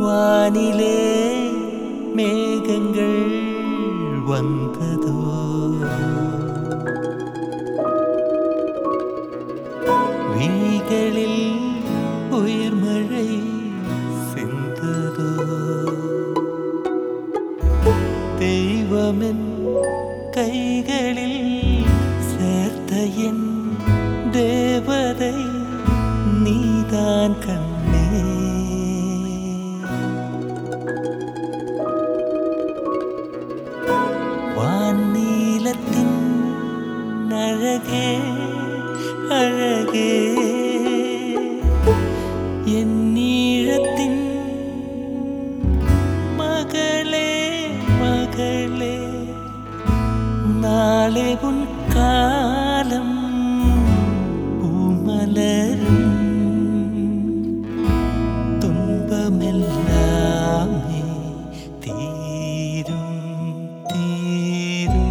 வானிலே மேகங்கள் வந்ததோ விழிகளில் உயிர் மழை சிந்ததோ தெய்வமென் கைகளில் சேர்த்த என் தேவதை நீதான் கண்ணே வானீலத்தின் அழகே அழகே என் நீழத்தின் மகளே மகளே நாளே உன் காலம் பூமலரும் துன்பமெல்லாமே தீரும் தீரும்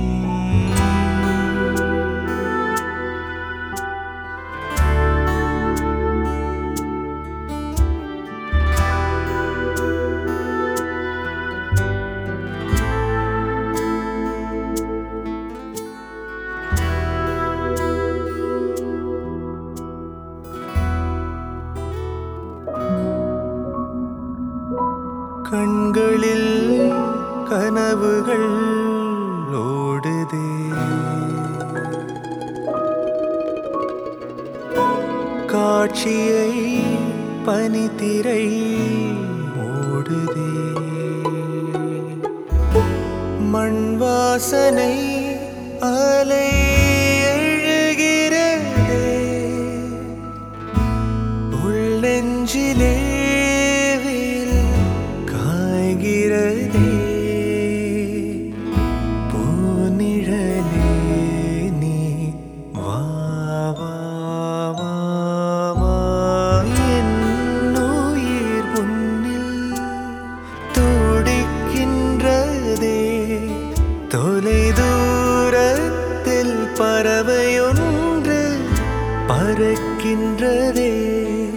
கண்களில் கனவுகள் ஓடுதே காட்சியை பனித்திரை ஓடுதே மண் வாசனை அலை எழுகிறதே உள்ளெஞ்சிலே வேல் காய்கிறதே பூநிழலே நீ வா வா வா வா என்னுயிர் உன்னில் துடிக்கின்றதே தொலை தூரத்தில் பறவையொன்று பறக்கின்றதே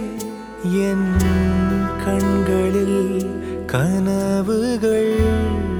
என் கண்களில் கனவுகள்